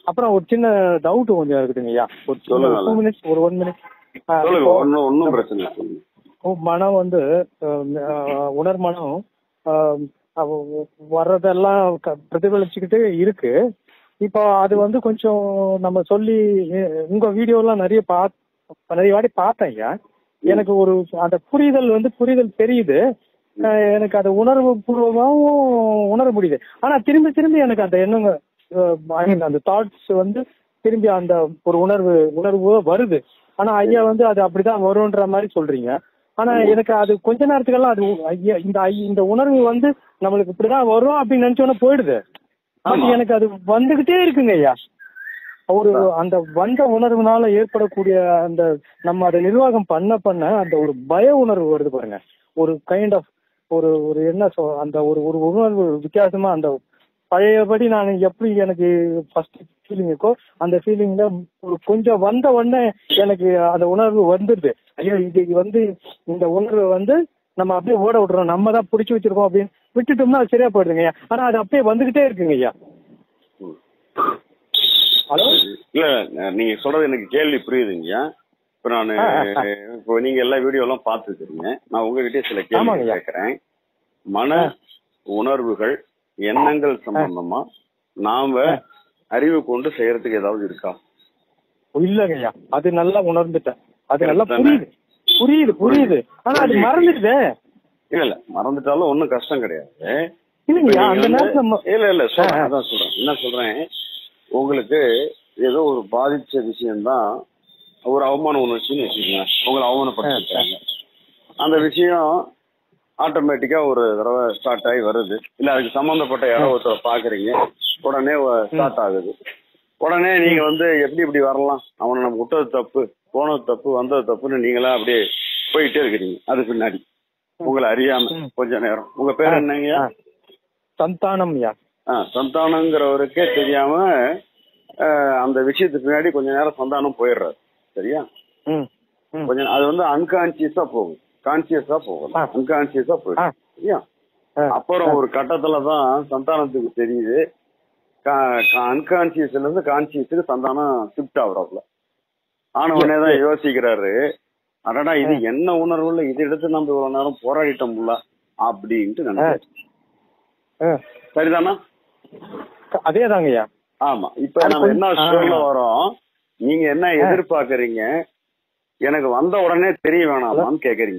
அப்புறம் ஒரு சின்ன டவுட் கொஞ்சம் இருக்குதுங்க ஐயா ஒரு சொல்லுங்க. டூ மினிட்ஸ் ஒரு ஒன் மினிட் சொல்லுங்க ஒன்னும் ஒன்னும் பிரச்சனை இல்லை சொல்லுங்க மனம் வந்து அஹ், உணர் மனம் அஹ், அவ- வர்றதெல்லாம் க- பிரதிபலிச்சுக்கிட்டு இருக்கு இப்போ அது வந்து கொஞ்சம் நம்ம சொல்லி அஹ், உங்க வீடியோ எல்லாம் நிறைய பா நிறைய வாட்டி பார்த்தேன் ஐயா எனக்கு ஒரு அந்த புரிதல் வந்து புரிதல் தெரியுது அஹ், எனக்கு அது உணர்வு பூர்வமாகவும் உணர முடியுது ஆனா திரும்பி திரும்பி எனக்கு அந்த எண்ணங்க ஐ மீன் அந்த தாட்ஸ் வந்து திரும்பி அந்த ஒரு உணர்வு உணர்வு வருது ஆனா ஐயா வந்து அது அப்படிதான் வரும்ன்ற மாதிரி சொல்றீங்க ஆனா எனக்கு அது கொஞ்ச நேரத்துக்கெல்லாம் அது ஐயா இந்த ஐ- இந்த உணர்வு வந்து நம்மளுக்கு இப்படிதான் வரும் அப்படின்னு நினைச்சோன்னே போயிடுது பட் ஆமா. எனக்கு அது வந்துகிட்டே இருக்குங்க ஐயா ஒரு அந்த வந்த உணர்வுனால ஏற்படக்கூடிய அந்த நம்ம அதை நிர்வாகம் பண்ண பண்ண அந்த ஒரு பய உணர்வு வருது பாருங்க ஒரு கைண்ட் ஆஃப் ஒரு ஒரு என்ன சொல் அந்த ஒரு ஒரு உணர்வு வித்தியாசமா அந்த பழையபடி நான் எப்படி எனக்கு ஃபர்ஸ்ட் ஃபீலிங் இருக்கோ அந்த ஃபீலிங்ல ஒரு கொஞ்சம் வந்த உடனே எனக்கு அந்த உணர்வு வந்துடுது ஐயோ இது வந்து இந்த உணர்வு வந்து நம்ம அப்படியே ஓட விட்டுறோம் நம்ம தான் பிடிச்சி வச்சிருக்கோம் அப்படின்னு விட்டுட்டோம்னா அது சரியா போயிடுதுங்க ஐயா ஆனா அது அப்படியே வந்துகிட்டே இருக்குங்க ஐயா ம். ஹலோ இல்ல நீங்க சொல்றது எனக்கு கேள்வி புரியுதுங்க இப்ப நான் ஆ, ஆ, ஆ. இப்போ நீங்க எல்லா வீடியோ எல்லாம் பார்த்துருக்கீங்க நான் உங்ககிட்ட சில கேள்வி ஆமாங்கய்யா. கேட்கறேன் மன உணர்வுகள் எண்ணங்கள் சம்பந்தமா நாம அறிவு கொண்டு செய்யறதுக்கு ஏதாவது இருக்கா இல்லங்க ஐயா அது நல்லா உணர்ந்துட்டேன் அது நல்லா Correct தானே? புரியுது புரியுது புரியுது ஆனா அது மறந்துடுதே இல்ல இல்ல மறந்துட்டாலும் ஒண்ணும் கஷ்டம் கிடையாது இல்லைங்கய்யா இப்ப அந்த நீங்க நேரத்துல வந்து- ம- இல்ல இல்ல சொல்றேன் ஆ, ஆ. அதான் சொல்றேன் என்ன சொல்றேன் உங்களுக்கு ஏதோ ஒரு பாதிச்ச விஷயம்தான் ஒரு அவமான உணர்ச்சின்னு வச்சுக்கோங்க உங்களை அவமானப்படுத்திருக்காங்க அந்த விஷயம் ஆட்டோமேட்டிக்கா ஒரு தடவை ஸ்டார்ட் ஆகி வருது இல்ல அதுக்கு சம்பந்தப்பட்ட யாரோ ஒருத்தரை பாக்குறீங்க உடனே ஸ்டார்ட் ஆகுது உடனே நீங்க வந்து எப்படி இப்படி வரலாம் அவனை நம்ம விட்டது தப்பு போனது தப்பு வந்தது தப்புன்னு நீங்களா அப்படியே போயிட்டே இருக்கிறீங்க அது பின்னாடி உங்களை அறியாம ம். கொஞ்ச நேரம் உங்க பேர் என்னங்கய்யா ஆ. சந்தானம் ஐயா ஆ, சந்தானங்கிறவருக்கே தெரியாம ஆ, அந்த விஷயத்துக்கு பின்னாடி கொஞ்ச நேரம் சந்தானம் போயிடுறாரு சரியா ம் ம் கொஞ்சம் அது வந்து அன்கான்சியஸா போகும் கான்சியஸா போகும் ஆ. அன்கான்சியஸா ஆ. போயிடும் சரியா ஆ. அப்புறம் ஒரு கட்டத்துல தான் சந்தானத்துக்கு தெரியுது அன்கான்சியஸ்ல இருந்து கான்சியஸுக்கு சந்தானம் ஷிஃப்ட் ஆகுறாப்புல ஆனவனே தான் யோசிக்கிறாரு அடடா இது என்ன உணர்வுல இது எடுத்து நம்ம இவ்வளவு நேரம் போராடிட்டோம்ல அப்படின்ட்டு நினைக்கிறேன் ஆ. சரிதானா அதேதாங்க ஐயா ஆமா இப்ப அது நம்ம என்ன கொஞ்சம்- சொல்ல ஆ. வரோம் நீங்க என்ன எதிர்பார்க்கறீங்க எனக்கு வந்த உடனே தெரிய வேணாமான்னு கேக்குறீங்க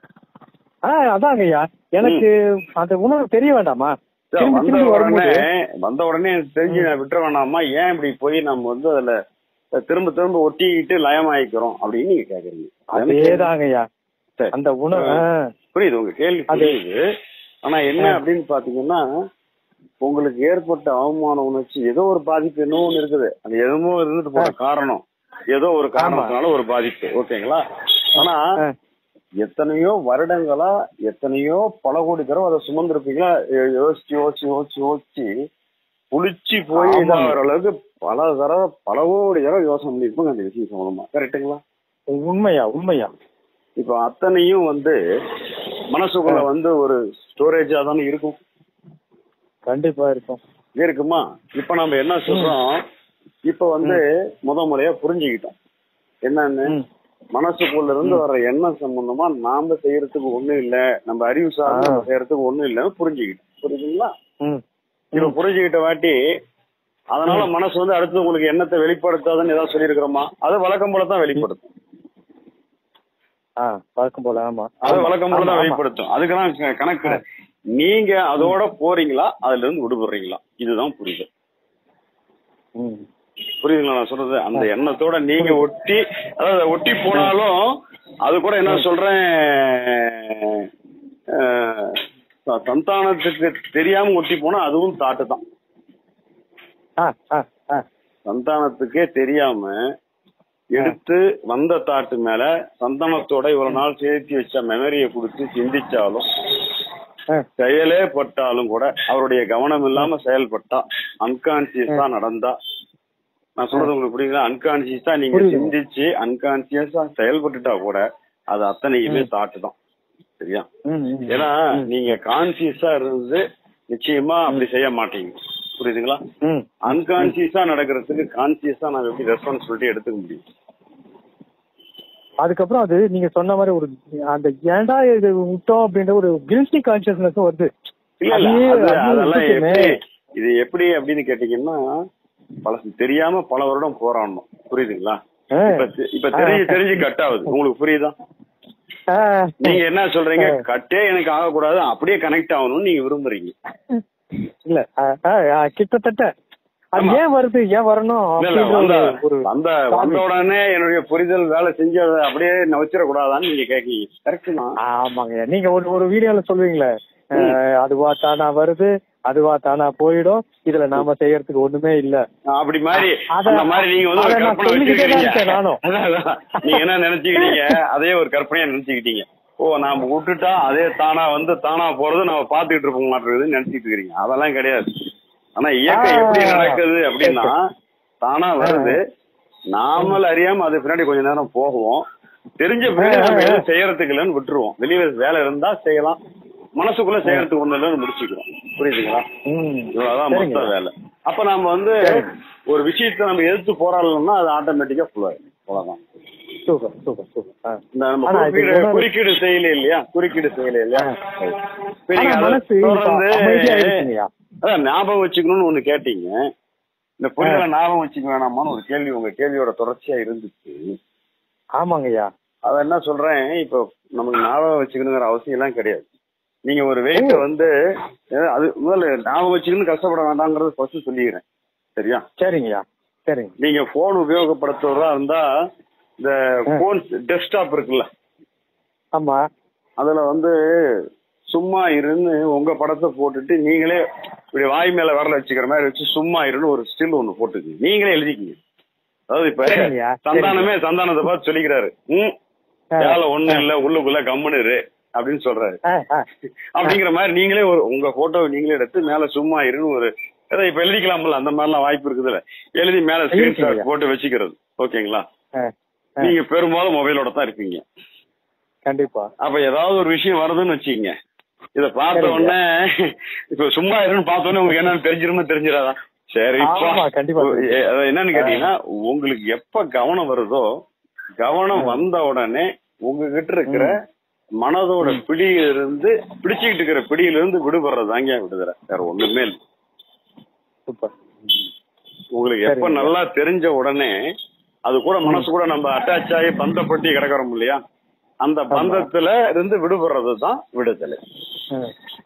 ஆ அதாங்க ஐயா எனக்கு அந்த உணர்வு தெரிய வேண்டாமா சரி, திரும்பி வந்த திரும்பி உடனே வரும்போது வந்த உடனே எனக்கு தெரிஞ்சு நான் விட்டுற வேணாமா ஏன் இப்படி போய் நம்ம வந்து அதுல திரும்ப திரும்ப ஒட்டிக்கிட்டு லயமாயிக்கிறோம் அப்படின்னு நீங்க கேக்குறீங்க அதானே கேள்வி? அதேதாங்க ஐயா சரி. அந்த உணர்வு ஆ. புரியுது உங்க கேள்வி அது- புரியுது ஆனா என்ன அப்படின்னு பாத்தீங்கன்னா உங்களுக்கு ஏற்பட்ட அவமான உணர்ச்சி ஏதோ ஒரு பாதிப்பு என்னவோ ஒண்ணு இருக்குது அது எதுவோ இருந்துட்டு போற காரணம் ஏதோ ஒரு காரணத்தினால ஒரு பாதிப்பு ஓகேங்களா ஆனா ஆ. எத்தனையோ வருடங்களா எத்தனையோ பல கோடி தடவை அதை சுமந்திருப்பீங்களா யோ- யோசிச்சு யோசிச்சு யோசிச்சு யோசிச்சு புளிச்சு போய் ஆமாங்க. இதாகிற அளவுக்கு பல தடவை பல கோடி தடவை யோசனை பண்ணிருப்பாங்க அந்த விஷயம் சம்பந்தமா கரெக்டுங்களா உண்மையா உண்மையா இப்ப அத்தனையும் வந்து மனசுக்குள்ள வந்து ஒரு ஸ்டோரேஜா தானே இருக்கும் கண்டிப்பா இருக்கும் இருக்குமா இப்ப நம்ம என்ன சொல்றோம் இப்ப வந்து முத முறையா புரிஞ்சுக்கிட்டோம் என்னன்னு ம். மனசுக்குள்ள இருந்து வர்ற எண்ணம் சம்பந்தமா நாம செய்யறதுக்கு ஒண்ணும் இல்ல நம்ம அறிவு சார்ந்து ஆ. நம்ம செய்யறதுக்கு ஒண்ணும் இல்லன்னு புரிஞ்சுக்கிட்டோம் புரியுதுங்களா ம் இப்ப புரிஞ்சுக்கிட்ட வாட்டி அதனால மனசு வந்து அடுத்து உங்களுக்கு எண்ணத்தை வெளிப்படுத்தாதுன்னு ஏதாவது சொல்லியிருக்கிறோமா அது வழக்கம் போல தான் வெளிப்படுத்தும் ஆ வழக்கம் போல ஆமா அது ஆமா, வழக்கம் போல ஆமா, தான் ஆமா. வெளிப்படுத்தும் அதுக்கெல்லாம் க- கணக்கு கிடையாது. நீங்க அதோட போறீங்களா அதுல இருந்து விடுபடுறீங்களா இதுதான் புரியுது ம். புரியுதுங்களா நான் சொல்றது அந்த எண்ணத்தோட நீங்க ஒட்டி அதாவது ஒட்டி போனாலும் அது கூட என்ன சொல்றேன் அஹ், ச- சந்தானத்துக்கு தெரியாம ஒட்டி போனா அதுவும் தாட்டு தான் ஆ ஆ ஆ சந்தானத்துக்கே தெரியாம எடுத்து வந்த தாட்டு மேல சந்தானத்தோட இவ்வளவு நாள் சேர்த்து வச்ச மெமரியை கொடுத்து சிந்திச்சாலும் ஆ. செயலே பட்டாலும் கூட அவருடைய கவனம் இல்லாம செயல்பட்டா அன்கான்சியஸா நடந்தா நான் சொல்றது உங்களுக்கு புரியுங்களா அன்கான்சியஸா நீங்க புரியுது. சிந்திச்சு அன்கான்சியஸா செயல்பட்டுட்டா கூட அது அத்தனையுமே தாட்டு தான் சரியா ம், ம். ஏன்னா நீங்க கான்சியஸா இருந்து நிச்சயமா அப்படி செய்ய மாட்டீங்க புரியுதுங்களா ம் அன்கான்சியஸா நடக்கிறதுக்கு கான்சியஸா நாங்க எப்படி ரெஸ்பான்சிபிலிட்டி எடுத்துக்க முடியும் அதுக்கப்புறம் அது நீங்க சொன்ன மாதிரி ஒரு அந்த ஏன்டா இது விட்டோம் அப்படின்ற ஒரு கில்ட்டி கான்சியஸ்னஸ் வருது இல்ல இல்ல அதையே- அது அதையே அதெல்லாம் விட்டுட்டுமே. எப்படி இது எப்படி அப்படின்னு கேட்டீங்கன்னா பழசு தெரியாம பல வருடம் போராடணும் புரியுதுங்களா ஆ. இப்ப தெ- இப்ப தெரிஞ்சு தெரிஞ்சு கட் ஆகுது உங்களுக்கு புரியுதா ஆ. நீங்க என்ன சொல்றீங்க கட்டே எனக்கு ஆகக்கூடாது அப்படியே கனெக்ட் ஆகணும்னு நீங்க விரும்புறீங்க இல்ல ஆ, ஆ, ஆ, கிட்டத்தட்ட அது ஆமா. ஏன் வருது ஏன் வரணும் இல்ல, இல்ல, அப்படின்ற வந்த ஒரு- ஒரு வந்த வந்த உடனே என்னுடைய புரிதல் வேலை செஞ்சு அதை அப்படியே நவச்சிட கூடாதான்னு நீங்க கேக்கீங்க கரெக்ட் தான் ஆமாங்க நீங்க ஒரு ஒரு வீடியோல சொல்லுவீங்களே அஹ், அதுவா தானா வருது அதுவா தானா போயிடும் இதுல நாம செய்யறதுக்கு ஒண்ணுமே இல்ல அப்படி மாதிரி அத- அந்த மாதிரி நீங்க வந்து ஒரு அத நான் கற்பனை சொல்லிக்கிட்டே தான் வச்சிருக்கீங்க இருக்கேன் நானும். அதான், அதான். நீங்க என்ன நினைச்சுக்கிட்டீங்க அதே ஒரு கற்பனையா நினைச்சுக்கிட்டீங்க ஓ நாம விட்டுட்டா அதே தானா வந்து தானா போறது நம்ம பாத்துக்கிட்டு இருப்போம் மாட்டேங்குதுன்னு நினைச்சிட்டு இருக்கிறீங்க அதெல்லாம் கிடையாது ஆனா இயக்கம் ஆ. எப்படி நடக்குது அப்படின்னா தானா வருது நாமல் அறியாம அது பின்னாடி கொஞ்ச நேரம் போகுவோம் தெரிஞ்ச பின்னாடி நம்ம எதுவும் செய்யறதுக்கு இல்லைன்னு விட்டுருவோம் வெளியே வேலை இருந்தா செய்யலாம் மனசுக்குள்ள செய்யறதுக்கு ஒண்ணு இல்லைன்னு முடிச்சுக்கிறோம் புரியுதுங்களா ம். இவ்வளவுதான் சரிங்க. மொத்த வேலை அப்ப நாம வந்து ஒரு விஷயத்த நம்ம எதிர்த்து போராடணும்னா அது ஆட்டோமேட்டிக்கா ஃபுல் ஆயிடும் அவ்வளவுதான் சூப்பர் சூப்பர் சூப்பர் ஆ. இந்த நம்ம ஆனா இது குறுக்கீடு உணர்வு- குறுக்கீடு செய்யல இல்லையா குறுக்கீடு செய்யல இல்லையா இப்ப ஆனா நீங்க அதை மனசு இப்ப தொடர்ந்து அமைதியா இருக்குங்கய்யா. அதான் ஞாபகம் வச்சுக்கணும்னு ஒண்ணு கேட்டீங்க இந்த புரிதலை ஞாபகம் வச்சுக்க வேணாமான்னு ஒரு கேள்வி உங்க கேள்வியோட தொடர்ச்சியா இருந்துச்சு ஆமாங்கய்யா அத என்ன சொல்றேன் இப்போ நமக்கு ஞாபகம் வச்சுக்கணுங்கிற அவசியம் எல்லாம் கிடையாது நீங்க ஒரு வெயிட்ட வந்து அஹ் அது முதல்ல ஞாபகம் வச்சுக்கணும்னு கஷ்டப்பட வேண்டாங்கிறது ஃபர்ஸ்ட் சொல்லிக்கிறேன் சரியா சரிங்கய்யா சரிங்க நீங்க போன் உபயோகப்படுத்துறதா இருந்தா இந்த போன் டெஸ்க்டாப் இருக்குல்ல ஆமா அதுல வந்து சும்மா இருந்து உங்க படத்தை போட்டுட்டு நீங்களே இப்படி வாய் மேல விரல வச்சுக்கிற மாதிரி வச்சு சும்மா இருன்னு ஒரு ஸ்டில் ஒண்ணு போட்டுக்கீங்க நீங்களே எழுதிக்கிங்க அதாவது இப்ப சரிங்கய்யா, சந்தானமே சந்தானத்தை பார்த்து சொல்லிக்கிறாரு ம் ஆ. வேலை ஒண்ணு இல்ல உள்ளுக்குள்ள கம்முனு இரு அப்படின்னு சொல்றாரு ஆ, ஆ. அப்படிங்கிற மாதிரி நீங்களே ஒரு உங்க போட்டோவை நீங்களே எடுத்து மேல சும்மா இருன்னு ஒரு அதான் இப்ப எழுதிக்கலாம்ல அந்த மாதிரிலாம் வாய்ப்பு இருக்குதுல்ல எழுதி மேல ஸ்கிரீன்ஷாட் இருக்குங்கய்யா. போட்டு வச்சுக்கிறது ஓகேங்களா ஆ, ஆ. நீங்க பெரும்பாலும் மொபைலோட தான் இருப்பீங்க கண்டிப்பா அப்ப ஏதாவது ஒரு விஷயம் வருதுன்னு வச்சுக்கங்க இத பார்த்த சரிங்க. உடனே இப்ப சும்மா இருன்னு பார்த்த உடனே உங்களுக்கு என்னன்னு தெரிஞ்சிருமா தெரிஞ்சிடாதா சரி ஆமா, கண்டிப்பா தெரியும். என்னன்னு கேட்டீங்கன்னா உங்களுக்கு எப்ப கவனம் வருதோ கவனம் வந்த உடனே உங்ககிட்ட இருக்கிற மனதோட பிடியிலிருந்து பிடிச்சுக்கிட்டு இருக்கிற பிடியிலிருந்து விடுபடுறது தாங்க விடுதலை வேற ஒண்ணுமே இல்லை சூப்பர் உங்களுக்கு எப்ப சரிங்க. நல்லா தெரிஞ்ச உடனே அது கூட மனசு கூட நம்ம அட்டாச் ஆகி பந்தப்பட்டி கிடக்குறோம் இல்லையா அந்த பந்தத்துல இருந்து விடுபடுறது தான் விடுதலை ஆ.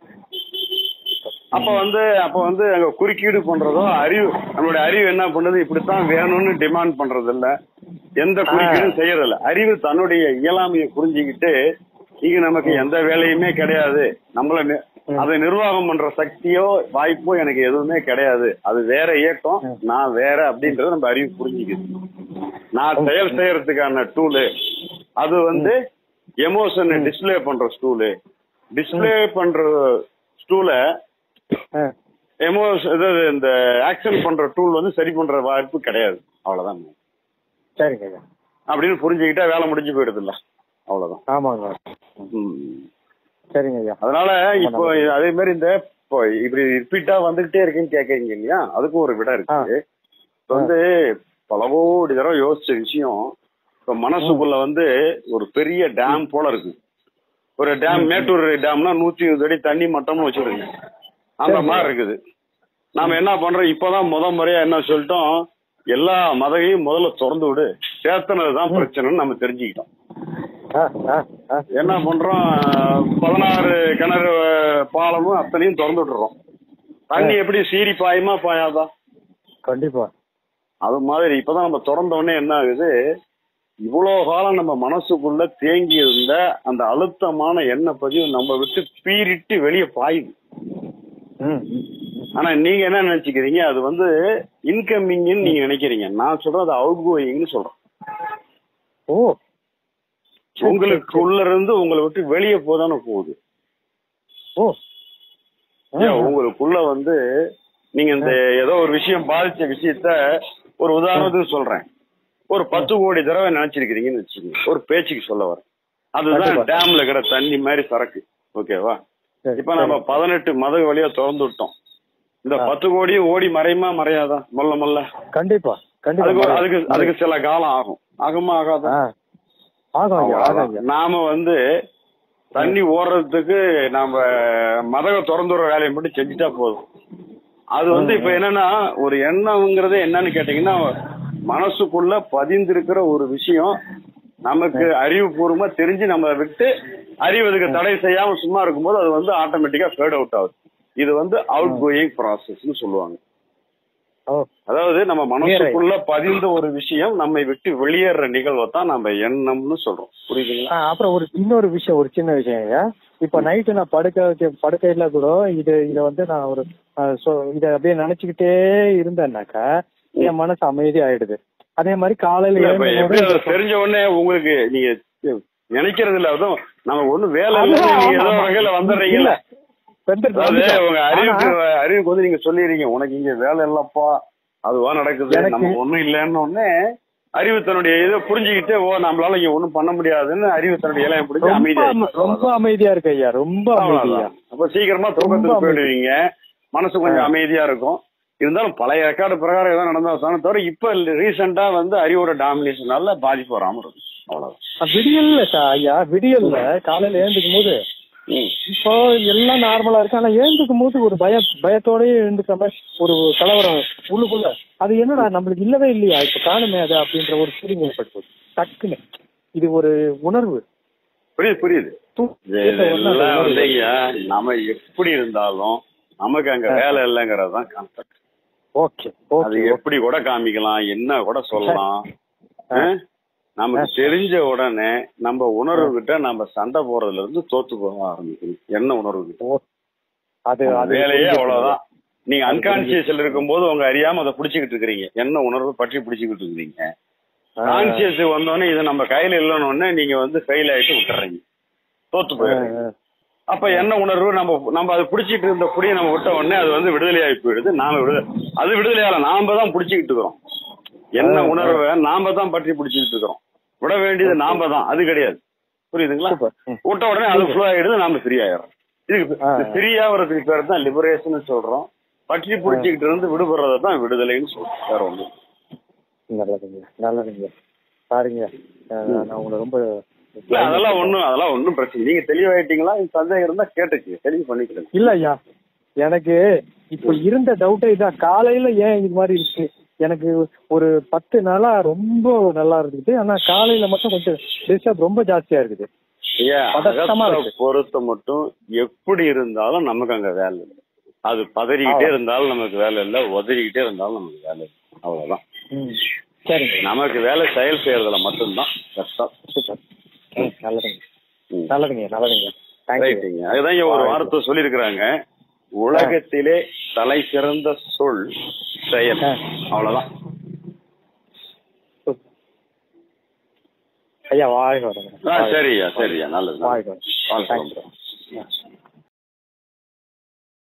அப்ப வந்து அப்ப வந்து அங்க குறுக்கீடு பண்றதோ அறிவு நம்மளுடைய அறிவு என்ன பண்ணுது இப்படித்தான் வேணும்னு டிமாண்ட் பண்றது இல்ல எந்த குறுக்கீடும் செய்யறது இல்ல அறிவு தன்னுடைய இயலாமையை புரிஞ்சுக்கிட்டு இங்க நமக்கு எந்த வேலையுமே கிடையாது நம்மள நி- அதை நிர்வாகம் பண்ற சக்தியோ வாய்ப்போ எனக்கு எதுவுமே கிடையாது அது வேற இயக்கம் நான் வேற அப்படின்றத நம்ம அறிவு புரிஞ்சுக்குது நான் செயல் செய்யறதுக்கான டூலு அது வந்து எமோஷனை டிஸ்ப்ளே பண்ற ஸ்டூலு டிஸ்ப்ளே பண்ற ஸ்டூல ஆ. எமோஷன் அதாவது இந்த ஆக்ஷன் பண்ற டூல் வந்து சரி பண்ற வாய்ப்பு கிடையாது அவ்வளவுதான் சரிங்க ஐயா அப்படின்னு புரிஞ்சுக்கிட்டா வேலை முடிஞ்சு போயிடுது இல்ல அவ்வளவுதான் ஆமாங்க ம். சரிங்க ஐயா அதனால இப்போ அதே மாதிரி இந்த இப்போ இப்படி ரிப்பீட்டா வந்துகிட்டே இருக்குன்னு கேக்குறீங்க இல்லையா அதுக்கும் ஒரு விட இருக்கு இப்ப வந்து பல கோடி தடவை யோசிச்ச விஷயம் இப்ப மனசுக்குள்ள வந்து ஒரு பெரிய டேம் போல இருக்கு ஒரு டேம் மேட்டூர் டேம்னா நூத்தி இருபது அடி தண்ணி மட்டம்னு வச்சிருங்க அந்த மாதிரி இருக்குது நாம என்ன பண்றோம் இப்பதான் முத முறையா என்ன சொல்லிட்டோம் எல்லா மதையும் முதல்ல திறந்து விடு சேர்த்தனதுதான் பிரச்சனைன்னு நம்ம தெரிஞ்சுக்கிட்டோம் ஆ, ஆ, ஆ. என்ன பண்றோம் பதினாறு கிணறு பாலமும் அத்தனையும் திறந்து விட்டுறோம் தண்ணி எப்படி சீறி பாயுமா பாயாதா கண்டிப்பா அது மாதிரி இப்பதான் நம்ம திறந்த உடனே என்ன ஆகுது இவ்வளவு காலம் நம்ம மனசுக்குள்ள தேங்கி இருந்த அந்த அழுத்தமான எண்ணெய் பதிவு நம்ம விட்டு பீரிட்டு வெளியே பாயுது ம் ஆனா நீங்க என்ன நினைச்சுக்கிறீங்க அது வந்து இன்கமிங்னு நீங்க நினைக்கிறீங்க நான் சொல்றது அது அவுட் கோயிங்னு சொல்றேன் ஓ உங்களுக்கு உள்ள இருந்து உங்களை விட்டு வெளியே போதானே போகுது ஓ ஏன் உங்களுக்குள்ள வந்து நீங்க இந்த ஏதோ ஒரு விஷயம் பாதிச்ச விஷயத்த ஒரு உதாரணத்துக்கு சொல்றேன் ஒரு பத்து கோடி தடவை நினைச்சிருக்கிறீங்கன்னு வச்சுக்கோங்க ஒரு பேச்சுக்கு சொல்ல வரேன் அதுதான் கண்டிப்பா. டேம்ல இருக்கிற தண்ணி மாதிரி சரக்கு ஓகேவா சரி, இப்ப நம்ம பதினெட்டு மத வழியா திறந்து விட்டோம் இந்த ஆ. பத்து கோடி ஓடி மறையுமா மறையாதா மொல்ல மொல்ல கண்டிப்பா அதுக்கு ஒரு- கண்டிப்பா அதுக்கு அதுக்கு சில காலம் ஆகும் ஆகுமா ஆகாதா ஆ. ஆகும் ஐயா ஆகும் அவ்வளவுதான். ஐயா நாம வந்து தண்ணி ஓடுறதுக்கு நாம மதக திறந்து விடுற வேலையை மட்டும் செஞ்சுட்டா போதும் அது வந்து இப்ப என்னன்னா ஒரு எண்ணம்ங்கிறது என்னன்னு கேட்டீங்கன்னா மனசுக்குள்ள பதிந்திருக்கிற ஒரு விஷயம் நமக்கு அறிவுபூர்வமா தெரிஞ்சு நம்ம விட்டு அறிவதுக்கு தடை செய்யாம சும்மா இருக்கும்போது அது வந்து ஆட்டோமேட்டிக்கா ஃபேட் அவுட் ஆகுது இது வந்து அவுட் கோயிங் ப்ராசஸ்னு சொல்லுவாங்க ஓ அதாவது நம்ம மனசுக்குள்ள பதிந்த ஒரு விஷயம் நம்மை விட்டு வெளியேற நிகழ்வை தான் நம்ம எண்ணம்னு சொல்றோம் புரியுதுங்களா ஆ, அப்புறம் ஒரு இன்னொரு விஷயம் ஒரு சின்ன விஷயம் ஐயா இப்ப நைட்டு நான் படுக்க படுக்கையில கூட இது இத வந்து நான் ஒரு ஆ, சொ- இத அப்படியே நினைச்சுக்கிட்டே இருந்தேன்னாக்கா என் மனசு அமைதி ஆயிடுது அதே மாதிரி காலையில இல்ல, இப்ப எப்படி அது எழுந்து தெரிஞ்ச உடனே உங்களுக்கு நீங்க நினைக்கிறது இல்ல அதுவும் நம்ம ஒண்ணும் வேலை இல்ல ஆமா, நீங்க ஏதோ ஆமா. வகையில இல்ல. வந்துடுறீங்கல்ல வந்துட்டு- அதாவது வந்துட்டேன். உங்க அறிவுக்கு ஆனா, அறிவுக்கு வந்து நீங்க சொல்லிடுறீங்க உனக்கு இங்க வேலை இல்லப்பா அதுவா நடக்குது எனக்கு- நம்ம ஒண்ணும் இல்லைன்னு உடனே அறிவு தன்னுடைய இதை புரிஞ்சுக்கிட்டு ஓ நம்மளால இங்க ஒண்ணும் பண்ண முடியாதுன்னு அறிவு தன்னுடைய இலையை பிடிச்சி ரொம்ப அமைதியா அம- ரொம்ப அமைதியா இருக்கு ஐயா ரொம்ப அமைதியா அவ்வளவுதான். அப்ப சீக்கிரமா ரொம்ப தூக்கத்துக்கு அமைதி. போயிடுவீங்க மனசு கொஞ்சம் அமைதியா இருக்கும் இருந்தாலும் பழைய ரெக்கார்டு பிரகாரம் ஏதாவது நடந்தா தானே தவிர இப்ப ரீசெண்டா வந்து அறிவோட டாமினேஷனால பாதிப்பு வராம இருக்கும் அவ்வளவுதான் விடியல்ல சார் ஐயா விடியல்ல காலையில எழுந்துக்கும் போது ம். இப்போ எல்லாம் நார்மலா இருக்கு ஆனா எழுந்துக்கும் போது ஒரு பய பயத்தோடயே எழுந்துக்கிற மாதிரி ஒரு கலவரம் உள்ளுக்குள்ள அது என்னடா நம்மளுக்கு இல்லவே இல்லையா இப்ப காணுமே அது அப்படின்ற ஒரு ஃபீலிங் ஏற்பட்டு போகுது. டக்குன்னு இது ஒரு உணர்வு புரியுது புரியுது தூ- இது தூக்கம் வந்து அந்த எல்லாம் உணர்வு. வந்து ஐயா, நம்ம எப்படி இருந்தாலும் நமக்கு அங்க வேலை இல்லைங்கிறது தான் கான்செப்ட் ஓகே அது ஓகே எப்படி கூட காமிக்கலாம் என்ன கூட சொல்லலாம் ஆ. ஆ? நமக்கு தெரிஞ்ச உடனே நம்ம உணர்வு கிட்ட நம்ம சண்டை போறதுல இருந்து தோத்து போக ஆரம்பிக்கணும் என்ன உணர்வு கிட்ட ஓ- அது அது வேலையே புரிஞ்சுக்க அவ்வளவுதான் நீங்க அன்கான்சியஸ்ல இருக்கும்போது உங்க அறியாம அதை புடிச்சுக்கிட்டு இருக்கிறீங்க என்ன உணர்வு பற்றி புடிச்சுக்கிட்டு இருக்கிறீங்க ஆ. கான்சியஸ் வந்தோடனே இது நம்ம கையில இல்லைன்னு உடனே நீங்க வந்து ஃபெயில் ஆயிட்டு விட்டுறீங்க தோத்து போயிடுறீங்க ஆ, அப்ப என்ன உணர்வு நம்ம நம்ம அது பிடிச்சிட்டு இருந்த புடியை நம்ம விட்ட உடனே அது வந்து விடுதலையாகி போயிடுது நாம விடுதலை அது விடுதலையால நாம தான் பிடிச்சிக்கிட்டு இருக்கிறோம் என்ன ஆ, ஆ. உணர்வை நாம தான் பற்றி பிடிச்சிக்கிட்டு இருக்கிறோம் விட வேண்டியது நாம தான் அது கிடையாது புரியுதுங்களா சூப்பர் ம். விட்ட உடனே அது ஃப்ளோ ஆயிடுது நாம ஃப்ரீ ஆயிடுறோம் இதுக்கு ஆ. ஃப்ரீ ஆகுறதுக்கு பேர் தான் லிபரேஷன் சொல்றோம் பற்றி பிடிச்சிக்கிட்டு இருந்து விடுபடுறதை தான் விடுதலைன்னு சொல்றோம் வேற ஒண்ணு நல்லதுங்க நல்லதுங்க பாருங்க ஆ, நான் உங்களை ரொம்ப இல்ல அதெல்லாம் ஒண்ணும் அதெல்லாம் ஒண்ணும் பிரச்சனை நீங்க தெளிவாயிட்டீங்களா இந்த சந்தேகம் இருந்தா கேட்டுக்கு தெளிவு பண்ணிக்கிறேன் இல்ல ஐயா எனக்கு இப்ப இருந்த டவுட்டே இதான் காலையில ஏன் இது மாதிரி இருக்கு எனக்கு ஒரு பத்து நாளா ரொம்ப நல்லா இருக்குது ஆனா காலையில மட்டும் கொஞ்சம் டிஸ்டர்ப் ரொம்ப ஜாஸ்தியா இருக்குது ஐயா, பதட்டமா அகத்தை இருக்கு. பொறுத்த மட்டும் எப்படி இருந்தாலும் நமக்கு அங்க வேலை இல்லை அது பதறிக்கிட்டே ஆ. இருந்தாலும் நமக்கு வேலை இல்லை உதறிக்கிட்டே இருந்தாலும் நமக்கு வேலை இல்லை அவ்வளவுதான் ம். சரிங்க நமக்கு வேலை செயல் செய்யறதுல மட்டும்தான் கஷ்டம் சூப்பர் ம், நல்லதுங்க ம். நல்லதுங்க நல்லதுங்க தேங்க்யூ ரைட்டுங்க அதுதான் இங்க ஒரு வார்த்தை சொல்லியிருக்கிறாங்க உலகத்திலே தலை சிறந்த சொல் செயல் ஆ. அவ்வளவுதான் ஐயா வாழ்க வரங்க ஆ, சரியா சரியா நல்லது வாழ்க வாழ்க்கை தேங்க்யூ வளமுடன்.